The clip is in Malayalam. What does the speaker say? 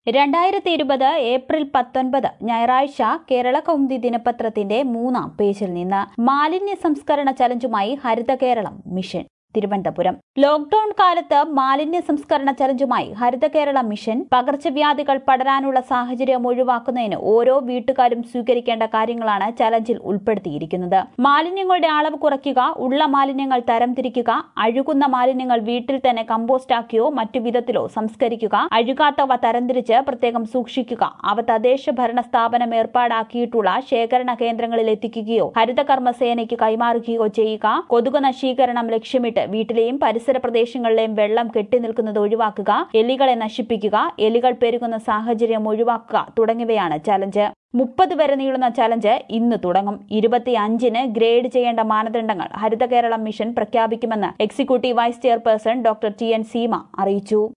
രണ്ടായിരത്തി ഇരുപത് ഏപ്രിൽ പത്തൊൻപത് ഞായറാഴ്ച കേരള കൗമുദി ദിനപത്രത്തിന്റെ മൂന്നാം പേജിൽ നിന്ന് മാലിന്യ സംസ്കരണ ചലഞ്ചുമായി ഹരിത കേരളം മിഷൻ തിരുവനന്തപുരം ലോക്ഡൌൺ കാലത്ത് മാലിന്യ സംസ്കരണ ചലഞ്ചുമായി ഹരിത കേരള മിഷൻ പകർച്ചവ്യാധികൾ പടരാനുള്ള സാഹചര്യം ഒഴിവാക്കുന്നതിന് ഓരോ വീട്ടുകാരും സ്വീകരിക്കേണ്ട കാര്യങ്ങളാണ് ചലഞ്ചിൽ ഉൾപ്പെടുത്തിയിരിക്കുന്നത് മാലിന്യങ്ങളുടെ അളവ് കുറയ്ക്കുക ഉള്ള മാലിന്യങ്ങൾ തരംതിരിക്കുക അഴുകുന്ന മാലിന്യങ്ങൾ വീട്ടിൽ തന്നെ കമ്പോസ്റ്റാക്കിയോ മറ്റു വിധത്തിലോ സംസ്കരിക്കുക അഴുകാത്തവ തരംതിരിച്ച് പ്രത്യേകം സൂക്ഷിക്കുക അവ തദ്ദേശ ഭരണ സ്ഥാപനം ഏർപ്പാടാക്കിയിട്ടുള്ള ശേഖരണ കേന്ദ്രങ്ങളിൽ എത്തിക്കുകയോ ഹരിതകർമ്മസേനയ്ക്ക് കൈമാറുകയോ ചെയ്യുക കൊതുക് നശീകരണം ലക്ഷ്യമിട്ട് വീട്ടിലെയും പരിസര പ്രദേശങ്ങളിലെയും വെള്ളം കെട്ടിനിൽക്കുന്നത് ഒഴിവാക്കുക എലികളെ നശിപ്പിക്കുക എലികൾ പെരുകുന്ന സാഹചര്യം ഒഴിവാക്കുക തുടങ്ങിയവയാണ് ചലഞ്ച് മുപ്പത് വരെ നീളുന്ന ചലഞ്ച് ഇന്ന് തുടങ്ങും ഇരുപത്തിയഞ്ചിന് ഗ്രേഡ് ചെയ്യേണ്ട മാനദണ്ഡങ്ങൾ ഹരിത കേരളം മിഷൻ പ്രഖ്യാപിക്കുമെന്ന് executive vice chairperson doctor T N Seema അറിയിച്ചു